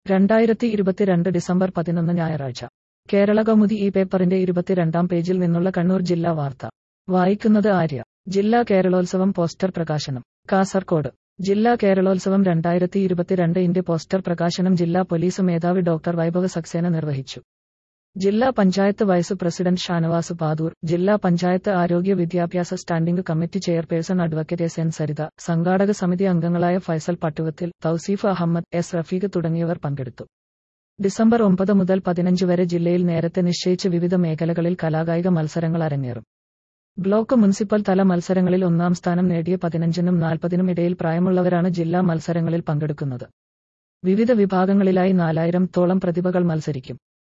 രണ്ടായിരത്തി ഇരുപത്തിരണ്ട് ഡിസംബർ പതിനൊന്ന് ഞായറാഴ്ച കേരള കൗമുദി ഈ പേപ്പറിന്റെ ഇരുപത്തിരണ്ടാം പേജിൽ നിന്നുള്ള കണ്ണൂർ ജില്ലാ വാർത്ത വായിക്കുന്നത് ആര്യ ജില്ലാ കേരളോത്സവം പോസ്റ്റർ പ്രകാശനം കാസർകോട് ജില്ലാ കേരളോത്സവം രണ്ടായിരത്തി ഇരുപത്തിരണ്ട് ഇന്റെ പോസ്റ്റർ പ്രകാശനം ജില്ലാ പോലീസ് മേധാവി ഡോക്ടർ വൈഭവ് സക്സേന നിർവഹിച്ചു ജില്ലാ പഞ്ചായത്ത് വൈസ് പ്രസിഡന്റ് ഷാനവാസ് പാദൂർ ജില്ലാ പഞ്ചായത്ത് ആരോഗ്യ വിദ്യാഭ്യാസ standing committee chairperson advocate S N Saritha സംഘാടക സമിതി അംഗങ്ങളായ ഫൈസൽ പട്ടുവത്തിൽ തൗസീഫ് അഹമ്മദ് എസ് റഫീഖ് തുടങ്ങിയവർ പങ്കെടുത്തു ഡിസംബർ ഒമ്പത് മുതൽ പതിനഞ്ച് വരെ ജില്ലയിൽ നേരത്തെ നിശ്ചയിച്ച വിവിധ മേഖലകളിൽ കലാകായിക മത്സരങ്ങൾ അരങ്ങേറും ബ്ലോക്ക് മുനിസിപ്പൽ തല മത്സരങ്ങളിൽ ഒന്നാം സ്ഥാനം നേടിയ പതിനഞ്ചിനും നാൽപ്പതിനും ഇടയിൽ പ്രായമുള്ളവരാണ് ജില്ലാ മത്സരങ്ങളിൽ പങ്കെടുക്കുന്നത് വിവിധ വിഭാഗങ്ങളിലായി നാലായിരം തോളം പ്രതിഭകൾ മത്സരിക്കും